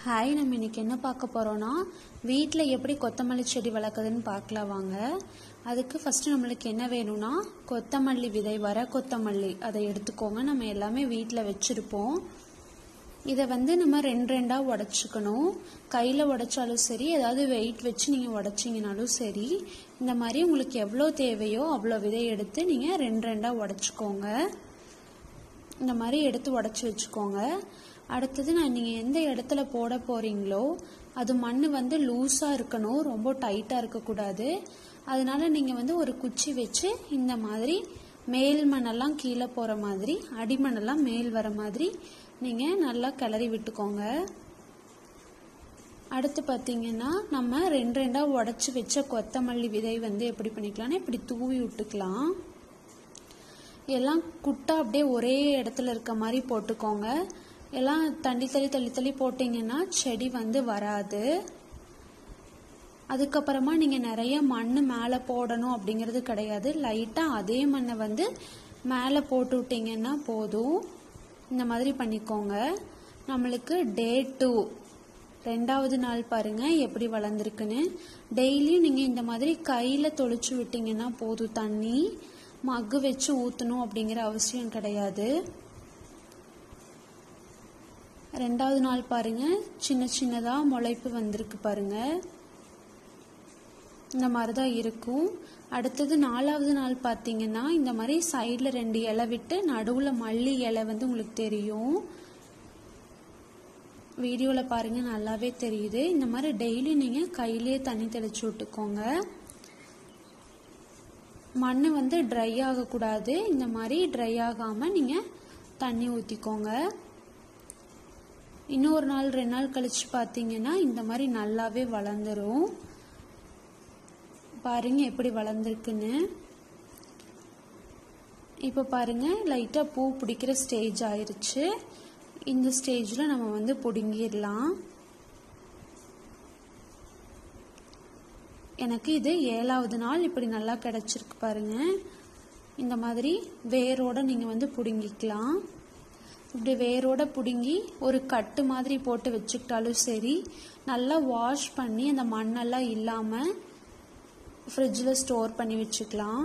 hi நம்ம இன்னைக்கு என்ன பார்க்க போறோம்னா வீட்டில் எப்படி கொத்தமல்லி செடி வளர்க்குதுன்னு பார்க்கலாம் வாங்க அதுக்கு ஃபர்ஸ்ட் நம்மளுக்கு என்ன வேணும்னா கொத்தமல்லி விதை வர கொத்தமல்லி அதை எடுத்துக்கோங்க நம்ம எல்லாமே வீட்டில் வச்சிருப்போம் இதை வந்து நம்ம ரெண்டு ரெண்டாக உடச்சிக்கணும் கையில் உடைச்சாலும் சரி ஏதாவது வெயிட் வச்சு நீங்கள் உடைச்சிங்கனாலும் சரி இந்த மாதிரி உங்களுக்கு எவ்வளோ தேவையோ அவ்வளோ விதை எடுத்து நீங்கள் ரெண்டு ரெண்டாக உடச்சிக்கோங்க இந்த மாதிரி எடுத்து உடச்சி வச்சுக்கோங்க அடுத்தது நான் நீங்கள் எந்த இடத்துல போட போகிறீங்களோ அது மண் வந்து லூஸாக இருக்கணும் ரொம்ப டைட்டாக இருக்கக்கூடாது அதனால நீங்கள் வந்து ஒரு குச்சி வச்சு இந்த மாதிரி மேல் மண்ணெல்லாம் கீழே போகிற மாதிரி அடிமண்ணெல்லாம் மேல் வர மாதிரி நீங்கள் நல்லா கிளறி விட்டுக்கோங்க அடுத்து பார்த்தீங்கன்னா நம்ம ரெண்டு ரெண்டாக உடச்சி வச்ச கொத்தமல்லி விதை வந்து எப்படி பண்ணிக்கலாம்னா இப்படி தூவி விட்டுக்கலாம் எல்லாம் குட்டா அப்படியே ஒரே இடத்துல இருக்க மாதிரி போட்டுக்கோங்க எல்லாம் தள்ளி தள்ளி தள்ளி தள்ளி போட்டிங்கன்னா செடி வந்து வராது அதுக்கப்புறமா நீங்கள் நிறைய மண் மேலே போடணும் அப்படிங்கிறது கிடையாது லைட்டாக அதே மண்ணை வந்து மேலே போட்டு விட்டிங்கன்னா போதும் இந்த மாதிரி பண்ணிக்கோங்க நம்மளுக்கு டே டூ ரெண்டாவது நாள் பாருங்க எப்படி வளர்ந்துருக்குன்னு டெய்லியும் நீங்கள் இந்த மாதிரி கையில் தொளிச்சு விட்டிங்கன்னா போதும் தண்ணி மக்கு வச்சு ஊற்றணும் அப்படிங்கிற அவசியம் கிடையாது ரெண்டாவது நாள் பாருங்க சின்ன சின்னதாக முளைப்பு வந்திருக்கு பாருங்க இந்த மாதிரி தான் இருக்கும் அடுத்தது நாலாவது நாள் பார்த்தீங்கன்னா இந்த மாதிரி சைடில் ரெண்டு இலை விட்டு நடுவில் மல்லி இலை வந்து உங்களுக்கு தெரியும் வீடியோவில் பாருங்கள் நல்லாவே தெரியுது இந்த மாதிரி டெய்லி நீங்கள் கையிலே தண்ணி தெளிச்சு விட்டுக்கோங்க மண் வந்து ட்ரை ஆகக்கூடாது இந்த மாதிரி ட்ரை ஆகாமல் நீங்கள் தண்ணி ஊற்றிக்கோங்க இன்னொரு நாள் ரெண்டு நாள் கழிச்சு பார்த்தீங்கன்னா இந்த மாதிரி நல்லாவே வளர்ந்துரும் பாருங்க எப்படி வளர்ந்துருக்குன்னு இப்போ பாருங்க லைட்டாக பூ பிடிக்கிற ஸ்டேஜ் ஆயிருச்சு இந்த ஸ்டேஜில் நம்ம வந்து பிடுங்கிடலாம் எனக்கு இது ஏழாவது நாள் இப்படி நல்லா கிடச்சிருக்கு பாருங்க இந்த மாதிரி வேரோட நீங்கள் வந்து பிடுங்கிக்கலாம் இப்படி வேரோட பிடுங்கி ஒரு கட்டு மாதிரி போட்டு வச்சுக்கிட்டாலும் சரி நல்லா வாஷ் பண்ணி அந்த மண்ணெல்லாம் இல்லாமல் ஃப்ரிட்ஜில் ஸ்டோர் பண்ணி வச்சுக்கலாம்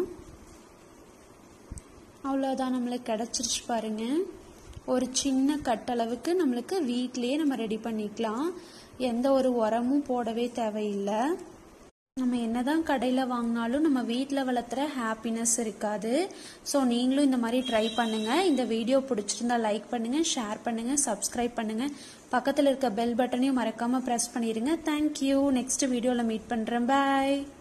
அவ்வளோதான் நம்மளுக்கு கிடச்சிருச்சு பாருங்க ஒரு சின்ன கட்டளவுக்கு நம்மளுக்கு வீட்லேயே நம்ம ரெடி பண்ணிக்கலாம் எந்த ஒரு உரமும் போடவே தேவையில்லை நம்ம என்னதான் கடையில் வாங்கினாலும் நம்ம வீட்டில் வளர்த்துற ஹாப்பினஸ் இருக்காது ஸோ நீங்களும் இந்த மாதிரி ட்ரை பண்ணுங்கள் இந்த வீடியோ பிடிச்சிருந்தா லைக் பண்ணுங்கள் ஷேர் பண்ணுங்கள் சப்ஸ்கிரைப் பண்ணுங்கள் பக்கத்தில் இருக்க பெல் பட்டனையும் மறக்காமல் ப்ரெஸ் பண்ணிடுங்க தேங்க்யூ நெக்ஸ்ட் வீடியோவில் மீட் பண்ணுறேன் பாய்